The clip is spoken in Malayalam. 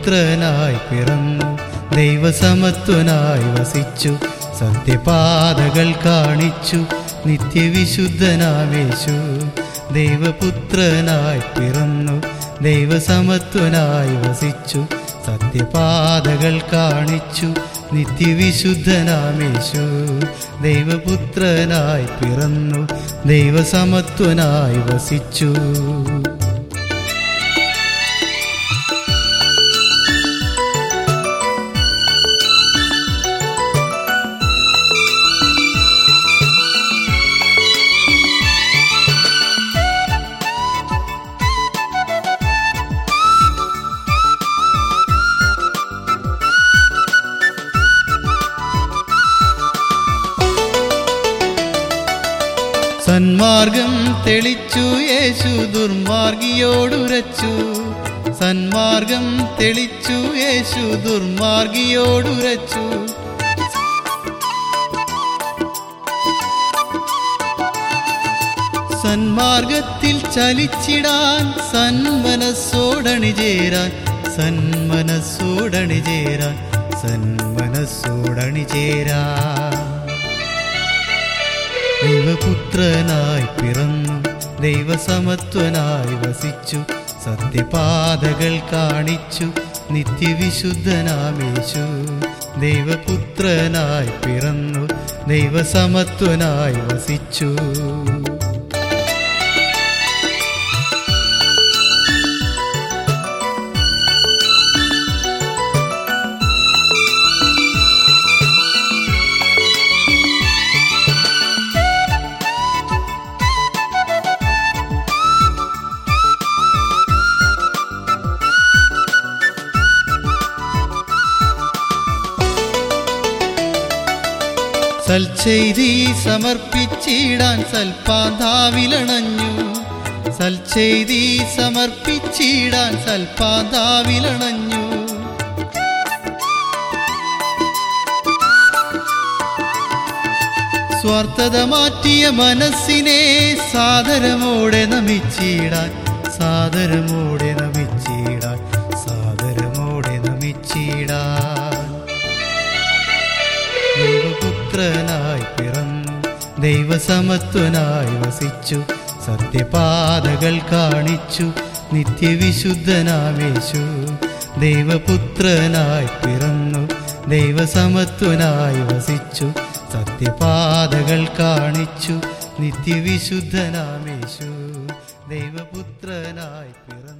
ദൈവപുത്രനായി പിറന്നു ദൈവസമത്വനായി വസിച്ചു സത്യപാതകൾ കാണിച്ചു നിത്യവിശുദ്ധനാമേശു ദൈവപുത്രനായി പിറന്നു ദൈവസമത്വനായി വസിച്ചു സത്യപാതകൾ കാണിച്ചു നിത്യവിശുദ്ധനാമേശു ദൈവപുത്രനായി പിറന്നു ദൈവസമത്വനായി വസിച്ചു സന്മാർഗം തെളിച്ചു യേശു ദുർമാർഗിയോടുരച്ചു സന്മാർഗം തെളിച്ചു യേശു ദുർമാർഗിയോടുരച്ചു സന്മാർഗത്തിൽ ചലിച്ചിടാൻ സന്മനസ്സോടണിചേരാൻ സന്മനസ്സോടണിചേരാൻ സന്മനസ്സോടണിചേരാൻ ദൈവപുത്രനായി പിറന്നു ദൈവസമത്വനായി വസിച്ചു സത്യപാതകൾ കാണിച്ചു നിത്യവിശുദ്ധനാമേശു ദൈവപുത്രനായി പിറന്നു ദൈവസമത്വനായി വസിച്ചു സൽചെയ്തി സമർപ്പിച്ചിടാൻ സൽപാന്താവിലണഞ്ഞു സൽചെയ്തി സമർപ്പിച്ചിടാൻ സൽപാന്താവിലണഞ്ഞു സ്വാർത്ഥത മാറ്റിയ മനസ്സിനെ സാദരമോടെ നമിച്ചിടാൻ സാദരമോടെ നമിച്ചിടാൻ സാദരമോടെ നമിച്ചിടാൻ ദൈവപുത്രനായി പിറന്നു ദൈവസമത്വനായി വസിച്ചു സത്യപാതകൾ കാണിച്ചു നിത്യവിശുദ്ധനാമേശു ദൈവപുത്രനായി പിറന്നു ദൈവസമത്വനായി വസിച്ചു സത്യപാതകൾ കാണിച്ചു നിത്യവിശുദ്ധനാമേശു ദൈവപുത്രനായി പിറന്നു